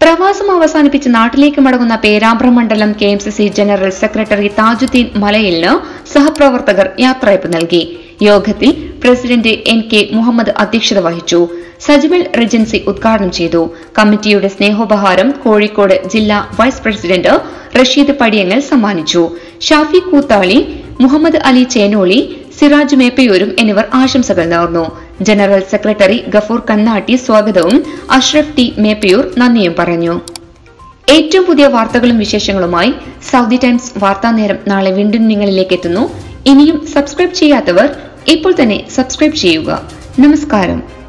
പ്രവാസം അവസാനിപ്പിച്ച് നാട്ടിലേക്ക് മടങ്ങുന്ന പേരാമ്പ്ര മണ്ഡലം K M C C general secretary Thajudheen മലയിലിന് സഹപ്രവർത്തകർ യാത്രയപ്പ് നൽകി യോഗത്തിൽ പ്രസിഡന്റ് എൻ കെ മുഹമ്മദ് അധ്യക്ഷത വഹിച്ചു സജിമൽ റെജൻസി ഉദ്ഘാടനം ചെയ്തു കമ്മിറ്റിയുടെ സ്നേഹോപഹാരം കോഴിക്കോട് ജില്ലാ വൈസ് പ്രസിഡന്റ് റഷീദ് പടിയങ്ങൽ സമ്മാനിച്ചു ഷാഫി കൂത്താളി മുഹമ്മദ് അലി ചേനോളി സിറാജ് മേപ്പയൂരും എന്നിവർ ആശംസകൾ നേർന്നു ജനറൽ സെക്രട്ടറി ഗഫൂർ കന്നാട്ടി സ്വാഗതവും അഷ്റഫ് ടി മേപ്പയൂർ നന്ദിയും പറഞ്ഞു ഏറ്റവും പുതിയ വാർത്തകളും വിശേഷങ്ങളുമായി സൗദി ടൈംസ് വാർത്താ നേരം നാളെ വീണ്ടും നിങ്ങളിലേക്ക് എത്തുന്നു ഇനിയും സബ്സ്ക്രൈബ് ചെയ്യാത്തവർ ഇപ്പോൾ തന്നെ സബ്സ്ക്രൈബ് ചെയ്യുക നമസ്കാരം